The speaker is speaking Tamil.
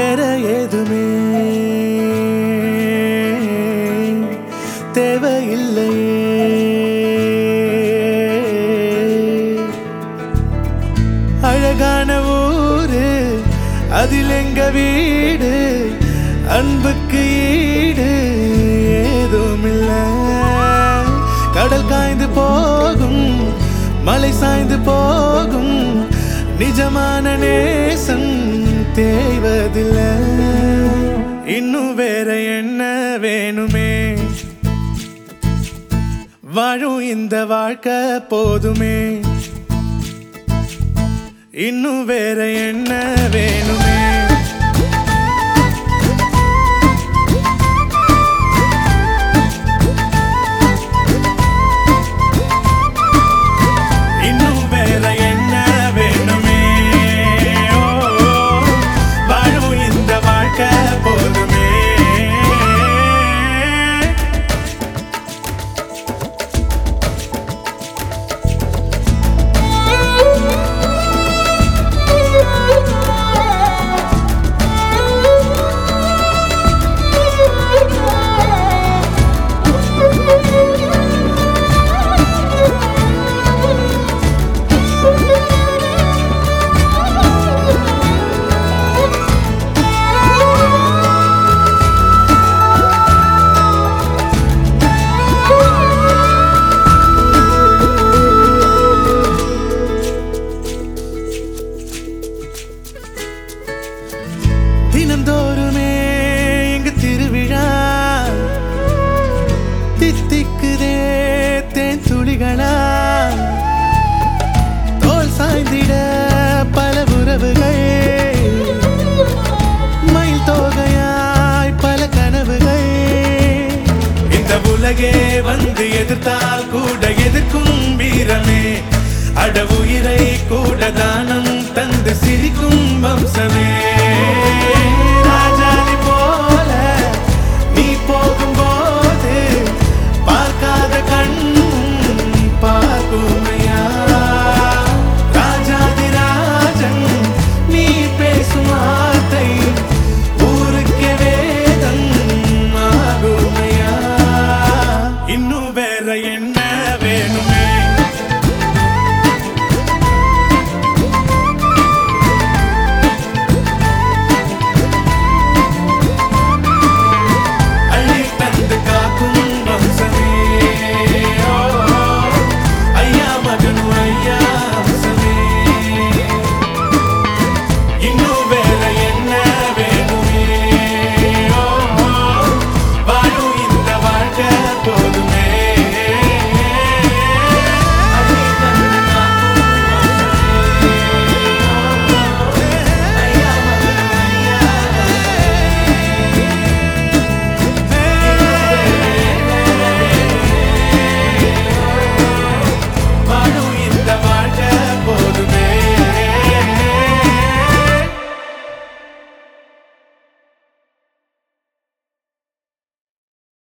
வேற ஏதுமே தேவையில்லையே அழகான ஊரு அதில் எங்க வீடு அன்புக்கு ஈடு ஏதும் இல்ல கடல் காய்ந்து போகும் மலை சாய்ந்து போகும் நிஜமான நேசம் தேய்வதில்லை இன்னும் வேற என்ன வேணுமே வாழும் இந்த வாழ்க்கை போதுமே இன்னும் வேற என்ன வேணுமே இன்னும் வேற என்ன வேணுமே ஓ, வாழும் இந்த வாழ்க்கை போதுமே தினந்தோறுமே இங்கு திருவிழா தித்திக்குதே தேன் துளிகளா தோல் சாய்ந்திட பல உறவுகள் மயில் தோகையாய் பல கனவுகள் இந்த உலகே வந்து எதிர்த்தால் கூட எதிர்க்கும் வீரமே அட உயிரை கூட தானம் தந்து சிரிக்கும் வம்சமே